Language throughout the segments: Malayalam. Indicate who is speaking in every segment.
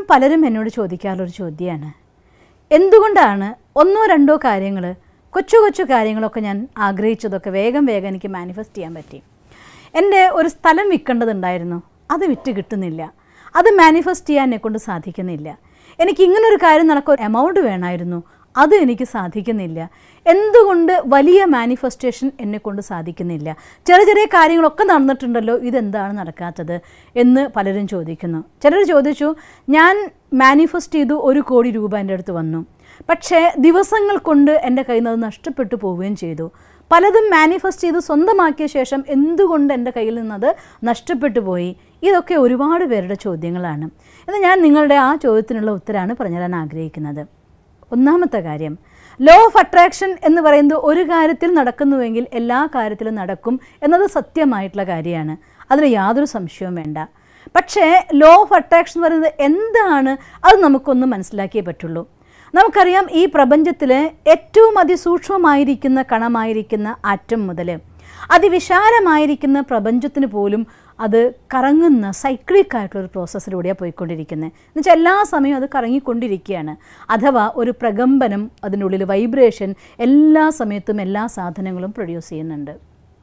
Speaker 1: പലരും എന്നോട് ചോദിക്കാറുള്ളൊരു ചോദ്യമാണ് എന്തുകൊണ്ടാണ് ഒന്നോ രണ്ടോ കാര്യങ്ങൾ കൊച്ചു കൊച്ചു കാര്യങ്ങളൊക്കെ ഞാൻ ആഗ്രഹിച്ചതൊക്കെ വേഗം വേഗം എനിക്ക് മാനിഫെസ്റ്റ് ചെയ്യാൻ പറ്റി എൻ്റെ ഒരു സ്ഥലം വിൽക്കേണ്ടതുണ്ടായിരുന്നു അത് വിറ്റ് കിട്ടുന്നില്ല അത് മാനിഫെസ്റ്റ് ചെയ്യാൻ എന്നെ കൊണ്ട് സാധിക്കുന്നില്ല എനിക്ക് ഇങ്ങനൊരു കാര്യം നടക്കാൻ എമൗണ്ട് വേണമായിരുന്നു അത് എനിക്ക് സാധിക്കുന്നില്ല എന്തുകൊണ്ട് വലിയ മാനിഫെസ്റ്റേഷൻ എന്നെ കൊണ്ട് സാധിക്കുന്നില്ല ചെറിയ ചെറിയ കാര്യങ്ങളൊക്കെ നടന്നിട്ടുണ്ടല്ലോ ഇതെന്താണ് നടക്കാത്തത് എന്ന് പലരും ചോദിക്കുന്നു ചിലർ ചോദിച്ചു ഞാൻ മാനിഫെസ്റ്റ് ചെയ്തു ഒരു കോടി രൂപ എൻ്റെ അടുത്ത് വന്നു പക്ഷേ ദിവസങ്ങൾ കൊണ്ട് എൻ്റെ കയ്യിൽ നിന്ന് അത് നഷ്ടപ്പെട്ടു പോവുകയും ചെയ്തു പലതും മാനിഫെസ്റ്റ് ചെയ്ത് സ്വന്തമാക്കിയ ശേഷം എന്തുകൊണ്ട് എൻ്റെ കയ്യിൽ നിന്നത് നഷ്ടപ്പെട്ടു പോയി ഇതൊക്കെ ഒരുപാട് പേരുടെ ചോദ്യങ്ങളാണ് എന്നാൽ ഞാൻ നിങ്ങളുടെ ആ ചോദ്യത്തിനുള്ള ഉത്തരമാണ് പറഞ്ഞു തരാൻ ആഗ്രഹിക്കുന്നത് ഒന്നാമത്തെ കാര്യം ലോ ഓഫ് അട്രാക്ഷൻ എന്ന് പറയുന്നത് ഒരു കാര്യത്തിൽ നടക്കുന്നുവെങ്കിൽ എല്ലാ കാര്യത്തിലും നടക്കും എന്നത് സത്യമായിട്ടുള്ള കാര്യമാണ് അതിൽ യാതൊരു സംശയവും വേണ്ട പക്ഷേ ലോ ഓഫ് അട്രാക്ഷൻ എന്ന് പറയുന്നത് എന്താണ് അത് നമുക്കൊന്ന് മനസ്സിലാക്കിയേ പറ്റുള്ളൂ നമുക്കറിയാം ഈ പ്രപഞ്ചത്തിൽ ഏറ്റവും അതിസൂക്ഷ്മമായിരിക്കുന്ന കണമായിരിക്കുന്ന ആറ്റം മുതൽ അതിവിശാലമായിരിക്കുന്ന പ്രപഞ്ചത്തിന് പോലും അത് കറങ്ങുന്ന സൈക്ലിക് ആയിട്ടുള്ള ഒരു പ്രോസസ്സിലൂടെയാണ് പോയിക്കൊണ്ടിരിക്കുന്നത് എന്നുവെച്ചാൽ എല്ലാ സമയവും അത് കറങ്ങിക്കൊണ്ടിരിക്കുകയാണ് അഥവാ ഒരു പ്രകമ്പനം അതിനുള്ളിൽ വൈബ്രേഷൻ എല്ലാ സമയത്തും എല്ലാ സാധനങ്ങളും പ്രൊഡ്യൂസ് ചെയ്യുന്നുണ്ട്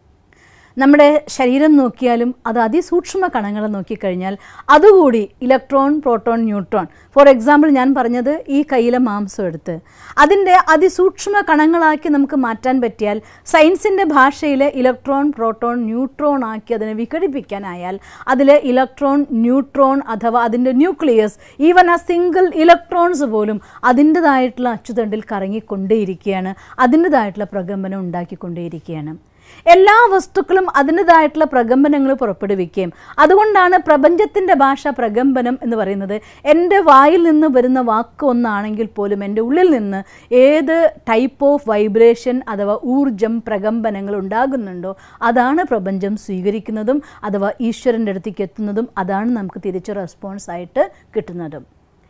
Speaker 1: നമ്മുടെ ശരീരം നോക്കിയാലും അത് അതിസൂക്ഷ്മ കണങ്ങൾ നോക്കിക്കഴിഞ്ഞാൽ അതുകൂടി electron proton neutron for example ഞാൻ പറഞ്ഞത് ഈ കയ്യിലെ മാംസം എടുത്ത് അതിൻ്റെ അതിസൂക്ഷ്മ കണങ്ങളാക്കി നമുക്ക് മാറ്റാൻ പറ്റിയാൽ സയൻസിൻ്റെ ഭാഷയിൽ ഇലക്ട്രോൺ പ്രോട്ടോൺ ന്യൂട്രോൺ ആക്കി അതിനെ വിഘടിപ്പിക്കാനായാൽ അതിൽ ഇലക്ട്രോൺ ന്യൂട്രോൺ അഥവാ അതിൻ്റെ ന്യൂക്ലിയസ് ഈവൻ ആ സിംഗിൾ ഇലക്ട്രോൺസ് പോലും അതിൻ്റെതായിട്ടുള്ള അച്ചുതണ്ടിൽ കറങ്ങിക്കൊണ്ടേയിരിക്കുകയാണ് അതിൻ്റെതായിട്ടുള്ള പ്രകമ്പനം ഉണ്ടാക്കിക്കൊണ്ടേയിരിക്കുകയാണ് എല്ലാ വസ്തുക്കളും അതിൻ്റെതായിട്ടുള്ള പ്രകമ്പനങ്ങൾ പുറപ്പെടുവിക്കുകയും അതുകൊണ്ടാണ് പ്രപഞ്ചത്തിൻ്റെ ഭാഷ പ്രകമ്പനം എന്ന് പറയുന്നത് എൻ്റെ വായിൽ നിന്ന് വരുന്ന വാക്ക് ഒന്നാണെങ്കിൽ പോലും എൻ്റെ ഉള്ളിൽ നിന്ന് ഏത് ടൈപ്പ് ഓഫ് വൈബ്രേഷൻ അഥവാ ഊർജം പ്രകമ്പനങ്ങൾ ഉണ്ടാകുന്നുണ്ടോ അതാണ് പ്രപഞ്ചം സ്വീകരിക്കുന്നതും അഥവാ ഈശ്വരൻ്റെ അടുത്തേക്ക് എത്തുന്നതും അതാണ് നമുക്ക് തിരിച്ച് റെസ്പോൺസ് ആയിട്ട് കിട്ടുന്നതും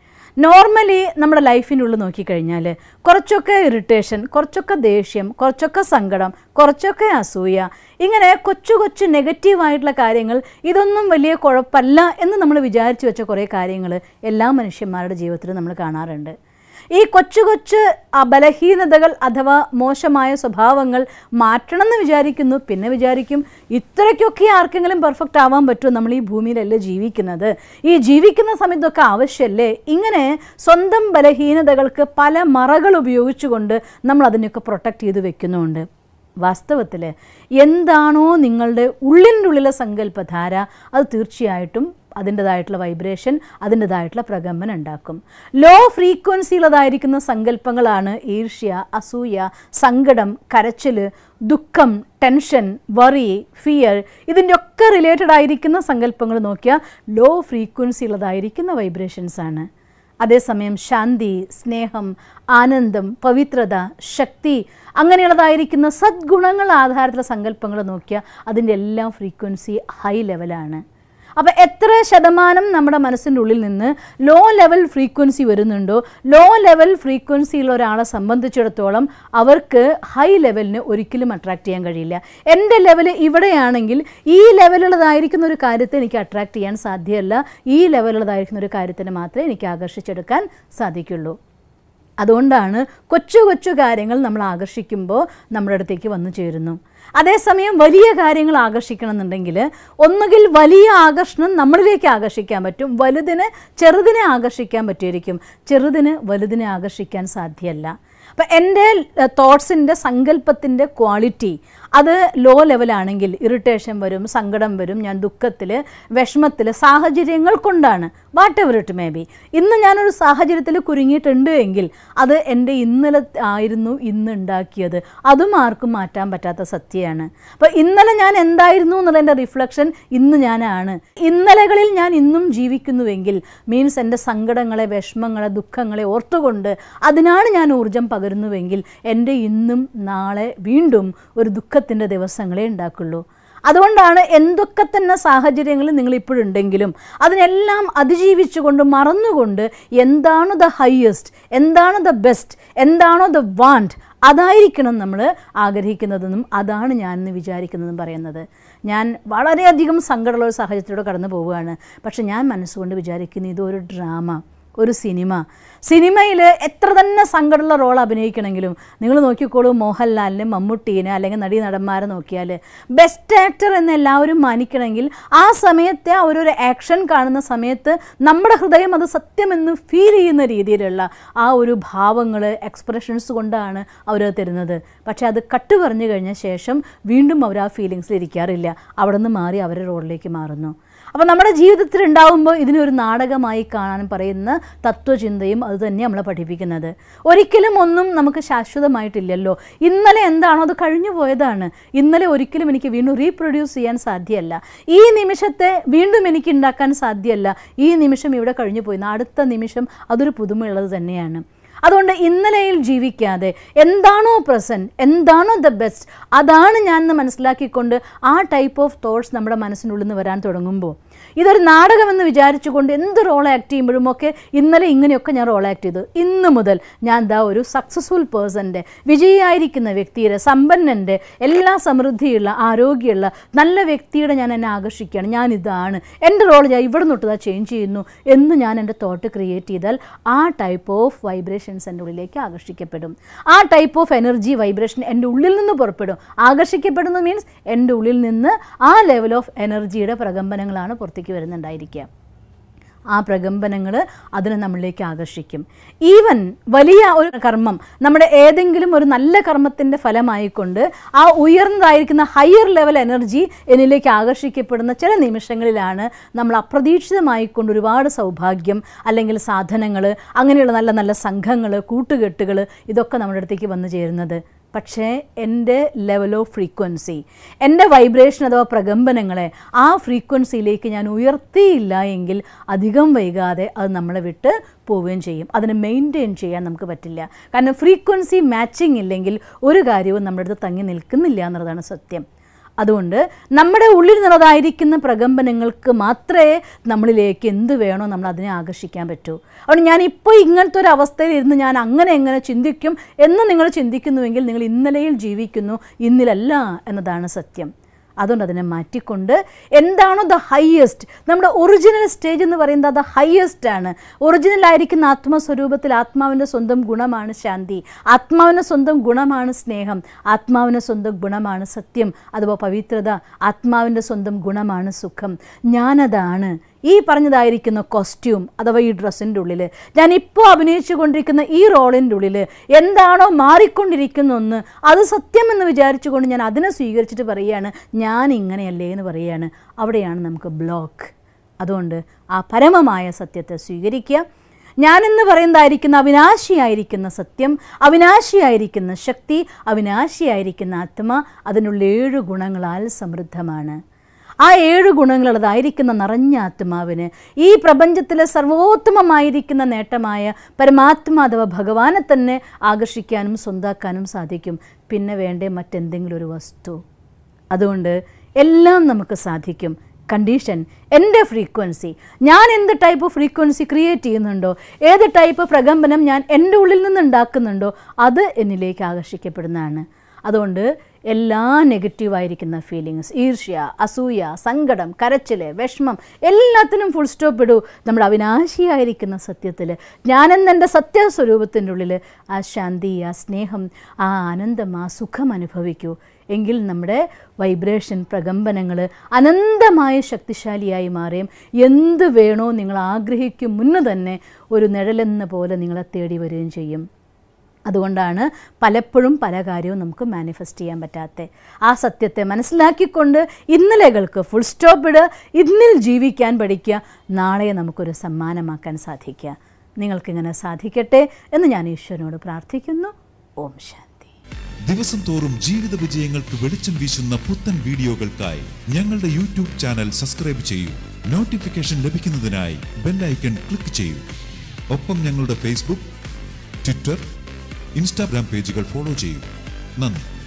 Speaker 1: നോർമലി നമ്മുടെ ലൈഫിനുള്ളിൽ നോക്കിക്കഴിഞ്ഞാൽ കുറച്ചൊക്കെ ഇറിറ്റേഷൻ കുറച്ചൊക്കെ ദേഷ്യം കുറച്ചൊക്കെ സങ്കടം കുറച്ചൊക്കെ അസൂയ ഇങ്ങനെ കൊച്ചു കൊച്ചു നെഗറ്റീവായിട്ടുള്ള കാര്യങ്ങൾ ഇതൊന്നും വലിയ കുഴപ്പമല്ല എന്ന് നമ്മൾ വിചാരിച്ചു വെച്ച കുറേ കാര്യങ്ങൾ എല്ലാ മനുഷ്യന്മാരുടെ ജീവിതത്തിൽ നമ്മൾ കാണാറുണ്ട് ഈ കൊച്ചു കൊച്ചു ആ ബലഹീനതകൾ അഥവാ മോശമായ സ്വഭാവങ്ങൾ മാറ്റണം എന്ന് വിചാരിക്കുന്നു പിന്നെ വിചാരിക്കും ഇത്രയ്ക്കൊക്കെ ആർക്കെങ്കിലും പെർഫെക്റ്റ് ആവാൻ പറ്റുമോ നമ്മൾ ഈ ഭൂമിയിലല്ലേ ജീവിക്കുന്നത് ഈ ജീവിക്കുന്ന സമയത്തൊക്കെ ആവശ്യമല്ലേ ഇങ്ങനെ സ്വന്തം ബലഹീനതകൾക്ക് പല മറകൾ ഉപയോഗിച്ചുകൊണ്ട് നമ്മൾ അതിനൊക്കെ പ്രൊട്ടക്റ്റ് ചെയ്ത് വെക്കുന്നുണ്ട് വാസ്തവത്തിൽ എന്താണോ നിങ്ങളുടെ ഉള്ളിൻ്റെ ഉള്ളിലെ സങ്കല്പധാര അത് തീർച്ചയായിട്ടും അതിൻ്റെതായിട്ടുള്ള വൈബ്രേഷൻ അതിൻ്റെതായിട്ടുള്ള പ്രകമ്പനം ഉണ്ടാക്കും ലോ ഫ്രീക്വൻസിയുള്ളതായിരിക്കുന്ന സങ്കല്പങ്ങളാണ് ഈർഷ്യ അസൂയ സങ്കടം കരച്ചിൽ ദുഃഖം ടെൻഷൻ വറി ഫിയർ ഇതിൻ്റെ ഒക്കെ റിലേറ്റഡ് ആയിരിക്കുന്ന സങ്കല്പങ്ങൾ നോക്കിയാൽ ലോ ഫ്രീക്വൻസി ഉള്ളതായിരിക്കുന്ന വൈബ്രേഷൻസ് ആണ് അതേസമയം ശാന്തി സ്നേഹം ആനന്ദം പവിത്രത ശക്തി അങ്ങനെയുള്ളതായിരിക്കുന്ന സദ്ഗുണങ്ങൾ ആധാരത്തിലുള്ള സങ്കല്പങ്ങൾ നോക്കിയാൽ അതിൻ്റെ എല്ലാം ഫ്രീക്വൻസി ഹൈ ലെവലാണ് അപ്പോൾ എത്ര ശതമാനം നമ്മുടെ മനസ്സിൻ്റെ ഉള്ളിൽ നിന്ന് ലോ ലെവൽ ഫ്രീക്വൻസി വരുന്നുണ്ടോ ലോ ലെവൽ ഫ്രീക്വൻസിയുള്ള ഒരാളെ സംബന്ധിച്ചിടത്തോളം അവർക്ക് ഹൈ ലെവലിന് ഒരിക്കലും അട്രാക്ട് ചെയ്യാൻ കഴിയില്ല എൻ്റെ ലെവൽ ഇവിടെയാണെങ്കിൽ ഈ ലെവലുള്ളതായിരിക്കുന്ന ഒരു കാര്യത്തെ എനിക്ക് അട്രാക്ട് ചെയ്യാൻ സാധ്യമല്ല ഈ ലെവലുള്ളതായിരിക്കുന്ന ഒരു കാര്യത്തിന് മാത്രമേ എനിക്ക് ആകർഷിച്ചെടുക്കാൻ സാധിക്കുള്ളൂ അതുകൊണ്ടാണ് കൊച്ചു കൊച്ചു കാര്യങ്ങൾ നമ്മൾ ആകർഷിക്കുമ്പോൾ നമ്മുടെ അടുത്തേക്ക് വന്നു ചേരുന്നു അതേസമയം വലിയ കാര്യങ്ങൾ ആകർഷിക്കണം എന്നുണ്ടെങ്കിൽ ഒന്നുകിൽ വലിയ ആകർഷണം നമ്മളിലേക്ക് ആകർഷിക്കാൻ പറ്റും വലുതിന് ചെറുതിനെ ആകർഷിക്കാൻ പറ്റുമായിരിക്കും ചെറുതിന് വലുതിനെ ആകർഷിക്കാൻ സാധ്യമല്ല അപ്പം എൻ്റെ തോട്ട്സിൻ്റെ സങ്കല്പത്തിൻ്റെ ക്വാളിറ്റി അത് ലോ ലെവലാണെങ്കിൽ ഇറിറ്റേഷൻ വരും സങ്കടം വരും ഞാൻ ദുഃഖത്തിൽ വിഷമത്തിൽ സാഹചര്യങ്ങൾ കൊണ്ടാണ് whatever it may be ഇന്ന് ഞാനൊരു സാഹചര്യത്തിൽ കുരുങ്ങിയിട്ടുണ്ട് എങ്കിൽ അത് എൻ്റെ ഇന്നലെ ആയിരുന്നു ഇന്ന് ഉണ്ടാക്കിയത് അതും ആർക്കും മാറ്റാൻ പറ്റാത്ത സത്യമാണ് അപ്പോൾ ഇന്നലെ ഞാൻ എന്തായിരുന്നു എന്നുള്ളതിൻ്റെ റിഫ്ലക്ഷൻ ഇന്ന് ഞാനാണ് ഇന്നലകളിൽ ഞാൻ ഇന്നും ജീവിക്കുന്നുവെങ്കിൽ മീൻസ് എൻ്റെ സങ്കടങ്ങളെ വിഷമങ്ങളെ ദുഃഖങ്ങളെ ഓർത്തുകൊണ്ട് അതിനാണ് ഞാൻ ഊർജം പകരുന്നുവെങ്കിൽ എൻ്റെ ഇന്നും നാളെ വീണ്ടും ഒരു ദുഃഖത്തിൻ്റെ ദിവസങ്ങളെ ഉണ്ടാക്കുള്ളൂ അതുകൊണ്ടാണ് എന്തൊക്കെ തന്നെ സാഹചര്യങ്ങൾ നിങ്ങൾ ഇപ്പോഴുണ്ടെങ്കിലും അതിനെല്ലാം അതിജീവിച്ചുകൊണ്ട് മറന്നുകൊണ്ട് എന്താണ് ദ ഹയസ്റ്റ് എന്താണ് ദ ബെസ്റ്റ് എന്താണോ ദ വാണ്ട് അതായിരിക്കണം നമ്മൾ ആഗ്രഹിക്കുന്നതെന്നും അതാണ് ഞാൻ എന്ന് വിചാരിക്കുന്നതെന്നും പറയുന്നത് ഞാൻ വളരെയധികം സങ്കടമുള്ള ഒരു സാഹചര്യത്തിലൂടെ കടന്നു പോവുകയാണ് പക്ഷെ ഞാൻ മനസ്സുകൊണ്ട് വിചാരിക്കുന്നു ഇതൊരു ഡ്രാമ ഒരു സിനിമ സിനിമയിൽ എത്ര തന്നെ സങ്കടമുള്ള റോൾ അഭിനയിക്കണമെങ്കിലും നിങ്ങൾ നോക്കിക്കോളൂ മോഹൻലാലിനെ മമ്മൂട്ടീനെ അല്ലെങ്കിൽ നടീ നടന്മാരെ നോക്കിയാൽ ബെസ്റ്റ് ആക്ടർ എന്ന് എല്ലാവരും മാനിക്കണമെങ്കിൽ ആ സമയത്തെ ആ ഒരു ആക്ഷൻ കാണുന്ന സമയത്ത് നമ്മുടെ ഹൃദയം അത് സത്യമെന്ന് ഫീൽ ചെയ്യുന്ന രീതിയിലുള്ള ആ ഒരു ഭാവങ്ങൾ എക്സ്പ്രഷൻസ് കൊണ്ടാണ് അവർ തരുന്നത് പക്ഷേ അത് കട്ട് പറഞ്ഞു കഴിഞ്ഞ ശേഷം വീണ്ടും അവർ ആ ഫീലിങ്സിൽ ഇരിക്കാറില്ല അവിടെ നിന്ന് മാറി അവരുടെ റോളിലേക്ക് മാറുന്നു അപ്പോൾ നമ്മുടെ ജീവിതത്തിൽ ഉണ്ടാവുമ്പോൾ ഇതിനൊരു നാടകമായി കാണാൻ പറയുന്ന തത്വചിന്തയും അത് തന്നെ നമ്മളെ പഠിപ്പിക്കുന്നത് ഒരിക്കലും ഒന്നും നമുക്ക് ശാശ്വതമായിട്ടില്ലല്ലോ ഇന്നലെ എന്താണോ അത് കഴിഞ്ഞു പോയതാണ് ഇന്നലെ ഒരിക്കലും എനിക്ക് വീണ്ടും റീപ്രൊഡ്യൂസ് ചെയ്യാൻ സാധ്യമല്ല ഈ നിമിഷത്തെ വീണ്ടും എനിക്ക് ഉണ്ടാക്കാൻ സാധ്യമല്ല ഈ നിമിഷം ഇവിടെ കഴിഞ്ഞു പോയി അടുത്ത നിമിഷം അതൊരു പുതുമയുള്ളത് തന്നെയാണ് അതുകൊണ്ട് ഇന്നലെയിൽ ജീവിക്കാതെ എന്താണോ പ്രസൻറ്റ് എന്താണോ ദ ബെസ്റ്റ് അതാണ് ഞാൻ എന്ന് മനസ്സിലാക്കിക്കൊണ്ട് ആ ടൈപ്പ് ഓഫ് തോട്ട്സ് നമ്മുടെ മനസ്സിനുള്ളിൽ നിന്ന് വരാൻ തുടങ്ങുമ്പോൾ ഇതൊരു നാടകമെന്ന് വിചാരിച്ചുകൊണ്ട് എന്ത് റോൾ ആക്ട് ചെയ്യുമ്പോഴും ഒക്കെ ഇന്നലെ ഇങ്ങനെയൊക്കെ ഞാൻ റോൾ ആക്ട് ചെയ്തു ഇന്ന് മുതൽ ഞാൻ ദാ ഒരു സക്സസ്ഫുൾ പേഴ്സൻ്റെ വിജയിയായിരിക്കുന്ന വ്യക്തിയുടെ സമ്പന്നൻ്റെ എല്ലാ സമൃദ്ധിയുള്ള ആരോഗ്യമുള്ള നല്ല വ്യക്തിയുടെ ഞാൻ എന്നെ ആകർഷിക്കുകയാണ് ഞാൻ ഇതാണ് എൻ്റെ റോൾ ഞാൻ ഇവിടെ തൊട്ട് ഇതാ ചേഞ്ച് ചെയ്യുന്നു എന്ന് ഞാൻ എൻ്റെ തോട്ട് ക്രിയേറ്റ് ചെയ്താൽ ആ ടൈപ്പ് ഓഫ് വൈബ്രേഷൻസ് എൻ്റെ ഉള്ളിലേക്ക് ആകർഷിക്കപ്പെടും ആ ടൈപ്പ് ഓഫ് എനർജി വൈബ്രേഷൻ എൻ്റെ ഉള്ളിൽ നിന്ന് പുറപ്പെടും ആകർഷിക്കപ്പെടുന്നു മീൻസ് എൻ്റെ ഉള്ളിൽ നിന്ന് ആ ലെവൽ ഓഫ് എനർജിയുടെ പ്രകമ്പനങ്ങളാണ് പുറത്തേക്ക് വരുന്നുണ്ടായിരിക്കുക ആ പ്രകമ്പനങ്ങൾ അതിനെ നമ്മളിലേക്ക് ആകർഷിക്കും ഈവൻ വലിയ ഒരു കർമ്മം നമ്മുടെ ഏതെങ്കിലും ഒരു നല്ല കർമ്മത്തിൻ്റെ ഫലമായിക്കൊണ്ട് ആ ഉയർന്നതായിരിക്കുന്ന ഹയർ ലെവൽ എനർജി എന്നിലേക്ക് ആകർഷിക്കപ്പെടുന്ന ചില നിമിഷങ്ങളിലാണ് നമ്മൾ അപ്രതീക്ഷിതമായിക്കൊണ്ട് ഒരുപാട് സൗഭാഗ്യം അല്ലെങ്കിൽ സാധനങ്ങൾ അങ്ങനെയുള്ള നല്ല നല്ല സംഘങ്ങൾ കൂട്ടുകെട്ടുകൾ ഇതൊക്കെ നമ്മുടെ അടുത്തേക്ക് വന്നു ചേരുന്നത് പക്ഷേ എൻ്റെ ലെവൽ ഓഫ് ഫ്രീക്വൻസി എൻ്റെ വൈബ്രേഷൻ അഥവാ പ്രകമ്പനങ്ങളെ ആ ഫ്രീക്വൻസിയിലേക്ക് ഞാൻ ഉയർത്തിയില്ല എങ്കിൽ അധികം വൈകാതെ അത് നമ്മളെ വിട്ട് പോവുകയും ചെയ്യും അതിനെ മെയിൻറ്റെയിൻ ചെയ്യാൻ നമുക്ക് പറ്റില്ല കാരണം ഫ്രീക്വൻസി മാച്ചിങ് ഇല്ലെങ്കിൽ ഒരു കാര്യവും നമ്മുടെ അടുത്ത് തങ്ങി നിൽക്കുന്നില്ല എന്നുള്ളതാണ് സത്യം അതുകൊണ്ട് നമ്മുടെ ഉള്ളിൽ നിറതായിരിക്കുന്ന പ്രകമ്പനങ്ങൾക്ക് മാത്രമേ നമ്മളിലേക്ക് എന്ത് വേണോ നമ്മൾ അതിനെ ആകർഷിക്കാൻ പറ്റൂ അതുകൊണ്ട് ഞാൻ ഇപ്പോൾ ഇങ്ങനത്തെ ഒരു അവസ്ഥയിൽ ഇരുന്ന് ഞാൻ അങ്ങനെ എങ്ങനെ ചിന്തിക്കും എന്ന് നിങ്ങൾ ചിന്തിക്കുന്നുവെങ്കിൽ നിങ്ങൾ ഇന്നലെയിൽ ജീവിക്കുന്നു ഇന്നിലല്ല എന്നതാണ് സത്യം അതുകൊണ്ട് അതിനെ മാറ്റിക്കൊണ്ട് എന്താണോ ദ ഹയസ്റ്റ് നമ്മുടെ ഒറിജിനൽ സ്റ്റേജ് എന്ന് പറയുന്നത് അത് ഹയസ്റ്റ് ആണ് ഒറിജിനൽ ആയിരിക്കുന്ന ആത്മസ്വരൂപത്തിൽ ആത്മാവിൻ്റെ സ്വന്തം ഗുണമാണ് ശാന്തി ആത്മാവിൻ്റെ സ്വന്തം ഗുണമാണ് സ്നേഹം ആത്മാവിൻ്റെ സ്വന്തം ഗുണമാണ് സത്യം അതുപോലെ പവിത്രത ആത്മാവിൻ്റെ സ്വന്തം ഗുണമാണ് സുഖം ഞാനതാണ് ഈ പറഞ്ഞതായിരിക്കുന്ന കോസ്റ്റ്യൂം അഥവാ ഈ ഡ്രസ്സിൻ്റെ ഉള്ളിൽ ഞാൻ ഇപ്പോൾ അഭിനയിച്ചു കൊണ്ടിരിക്കുന്ന ഈ റോളിൻ്റെ ഉള്ളിൽ എന്താണോ മാറിക്കൊണ്ടിരിക്കുന്ന ഒന്ന് അത് സത്യമെന്ന് വിചാരിച്ചുകൊണ്ട് ഞാൻ അതിനെ സ്വീകരിച്ചിട്ട് പറയുകയാണ് ഞാൻ ഇങ്ങനെയല്ലേ എന്ന് പറയുകയാണ് അവിടെയാണ് നമുക്ക് ബ്ലോക്ക് അതുകൊണ്ട് ആ പരമമായ സത്യത്തെ സ്വീകരിക്കുക ഞാനെന്ന് പറയുന്നതായിരിക്കുന്ന അവിനാശിയായിരിക്കുന്ന സത്യം അവിനാശിയായിരിക്കുന്ന ശക്തി അവിനാശിയായിരിക്കുന്ന ആത്മ അതിനുള്ള ഏഴ് ഗുണങ്ങളാൽ സമൃദ്ധമാണ് ആ ഏഴ് ഗുണങ്ങളുള്ളതായിരിക്കുന്ന നിറഞ്ഞ ആത്മാവിന് ഈ പ്രപഞ്ചത്തിലെ സർവോത്തമമായിരിക്കുന്ന നേട്ടമായ പരമാത്മാ അഥവാ ഭഗവാനെ തന്നെ ആകർഷിക്കാനും സ്വന്താക്കാനും സാധിക്കും പിന്നെ വേണ്ടേ മറ്റെന്തെങ്കിലും ഒരു വസ്തു അതുകൊണ്ട് എല്ലാം നമുക്ക് സാധിക്കും കണ്ടീഷൻ എൻ്റെ ഫ്രീക്വൻസി ഞാൻ എന്ത് ടൈപ്പ് ഫ്രീക്വൻസി ക്രിയേറ്റ് ചെയ്യുന്നുണ്ടോ ഏത് ടൈപ്പ് പ്രകമ്പനം ഞാൻ എൻ്റെ ഉള്ളിൽ നിന്ന് ഉണ്ടാക്കുന്നുണ്ടോ അത് എന്നിലേക്ക് ആകർഷിക്കപ്പെടുന്നതാണ് അതുകൊണ്ട് എല്ലാ നെഗറ്റീവായിരിക്കുന്ന ഫീലിങ്സ് ഈർഷ്യ അസൂയ സങ്കടം കരച്ചിൽ വിഷമം എല്ലാത്തിനും ഫുൾ സ്റ്റോപ്പ് ഇടൂ നമ്മുടെ അവിനാശിയായിരിക്കുന്ന സത്യത്തിൽ ഞാനെന്നെൻ്റെ സത്യസ്വരൂപത്തിൻ്റെ ഉള്ളിൽ ആ ശാന്തി ആ സ്നേഹം ആ ആനന്ദം ആ സുഖം അനുഭവിക്കൂ എങ്കിൽ നമ്മുടെ വൈബ്രേഷൻ പ്രകമ്പനങ്ങൾ അനന്തമായ ശക്തിശാലിയായി മാറുകയും എന്ത് വേണോ നിങ്ങൾ ആഗ്രഹിക്കും മുന്ന് തന്നെ ഒരു നിഴലെന്ന പോലെ നിങ്ങളെ തേടി വരികയും ചെയ്യും അതുകൊണ്ടാണ് പലപ്പോഴും പല കാര്യവും നമുക്ക് മാനിഫെസ്റ്റ് ചെയ്യാൻ പറ്റാത്ത ആ സത്യത്തെ മനസ്സിലാക്കിക്കൊണ്ട് ഇന്നലെകൾക്ക് ഫുൾ സ്റ്റോപ്പ് ഇടുക ഇന്നിൽ ജീവിക്കാൻ പഠിക്കുക നാളെ നമുക്കൊരു സമ്മാനമാക്കാൻ സാധിക്കുക നിങ്ങൾക്കിങ്ങനെ സാധിക്കട്ടെ എന്ന് ഞാൻ ഈശ്വരനോട് പ്രാർത്ഥിക്കുന്നു ഓം ശാന്തി
Speaker 2: ദിവസം തോറും ജീവിത വിജയങ്ങൾക്ക് വെളിച്ചം വീശുന്ന പുത്തൻ വീഡിയോകൾക്കായി ഞങ്ങളുടെ യൂട്യൂബ് ചാനൽ സബ്സ്ക്രൈബ് ചെയ്യൂ നോട്ടിഫിക്കേഷൻ ലഭിക്കുന്നതിനായി ബെല്ലൈക്കൺ ക്ലിക്ക് ചെയ്യൂ ഒപ്പം ഞങ്ങളുടെ ഫേസ്ബുക്ക് ട്വിറ്റർ ഇൻസ്റ്റാഗ്രാം പേജുകൾ ഫോളോ ചെയ്യൂ നന്ദി